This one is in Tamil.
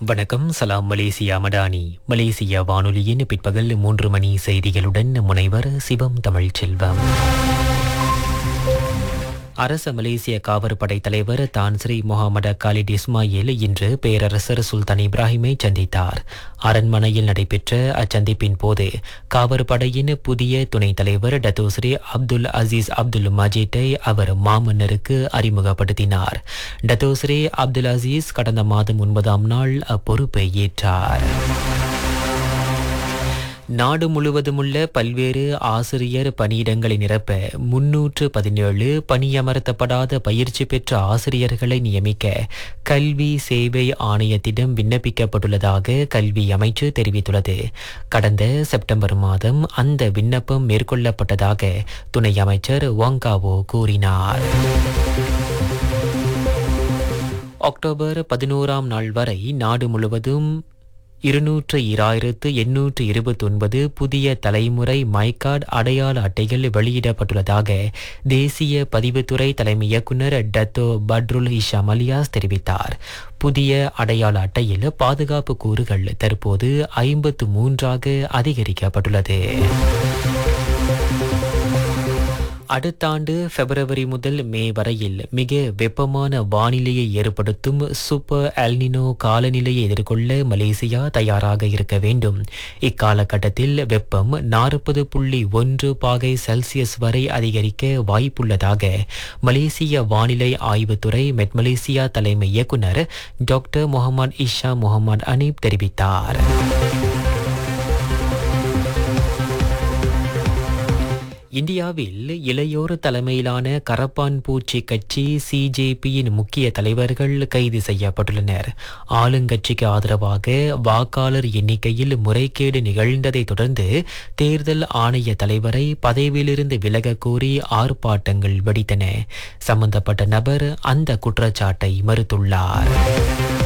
வணக்கம் சலாம் மலேசியா மடானி மலேசியா வானொலியின் பிற்பகல் மூன்று மணி செய்திகளுடன் முனைவர் சிவம் தமிழ்ச்செல்வம் அரச மலேசிய காவற்படை தலைவர் தான் ஸ்ரீ முகமது காலிட் இஸ்மாயில் இன்று பேரரசர் சுல்தான் இப்ராஹிமை சந்தித்தார் அரண்மனையில் நடைபெற்ற அச்சந்திப்பின் போது காவற்படையின் புதிய துணைத் தலைவர் டத்தோஸ்ரீ அப்துல் அசீஸ் அப்துல் மஜீட்டை அவர் மாமன்னருக்கு அறிமுகப்படுத்தினார் டத்தோஸ்ரீ அப்துல் அசீஸ் கடந்த மாதம் ஒன்பதாம் நாள் அப்பொறுப்பை ஏற்றார் நாடு முழுவதுமுள்ள பல்வேறு ஆசிரியர் பணியிடங்களை நிரப்ப முன்னூற்று பதினேழு பணியமர்த்தப்படாத பயிற்சி பெற்ற ஆசிரியர்களை நியமிக்க கல்வி சேவை ஆணையத்திடம் விண்ணப்பிக்கப்பட்டுள்ளதாக கல்வி அமைச்சு தெரிவித்துள்ளது கடந்த செப்டம்பர் மாதம் அந்த விண்ணப்பம் மேற்கொள்ளப்பட்டதாக துணை அமைச்சர் வாங்காவோ கூறினார் அக்டோபர் பதினோராம் நாள் வரை நாடு முழுவதும் இருநூற்று இராயிரத்து எண்ணூற்று இருபத்தொன்பது புதிய தலைமுறை மைகார்டு அடையாள அட்டைகள் வெளியிடப்பட்டுள்ளதாக தேசிய பதிவுத்துறை தலைமை இயக்குநர் டத்தோ பட்ருல் ஹிஷாம் அலியாஸ் தெரிவித்தார் புதிய அடையாள அட்டையில் பாதுகாப்பு கூறுகள் தற்போது ஐம்பத்து மூன்றாக அதிகரிக்கப்பட்டுள்ளது அடுத்த ஆண்டு பிப்ரவரி முதல் மே வரையில் மிக வெப்பமான வானிலையை ஏற்படுத்தும் சூப்பர் எல்னினோ காலநிலையை எதிர்கொள்ள மலேசியா தயாராக இருக்க வேண்டும் இக்காலகட்டத்தில் வெப்பம் நாற்பது புள்ளி ஒன்று பாகை செல்சியஸ் வரை அதிகரிக்க வாய்ப்புள்ளதாக மலேசிய வானிலை ஆய்வுத்துறை மெட் மலேசியா தலைமை இயக்குனர் doctor Mohamad Isha Mohamad Hanif தெரிவித்தார் இந்தியாவில் இளையோர் தலைமையிலான கரப்பான் பூச்சி கட்சி சிஜேபியின் முக்கிய தலைவர்கள் கைது செய்யப்பட்டுள்ளனர் ஆளுங்கட்சிக்கு ஆதரவாக வாக்காளர் எண்ணிக்கையில் முறைகேடு நிகழ்ந்ததை தொடர்ந்து தேர்தல் ஆணைய தலைவரை பதவியிலிருந்து விலக கோரி ஆர்ப்பாட்டங்கள் வெடித்தன சம்பந்தப்பட்ட நபர் அந்த குற்றச்சாட்டை மறுத்துள்ளார்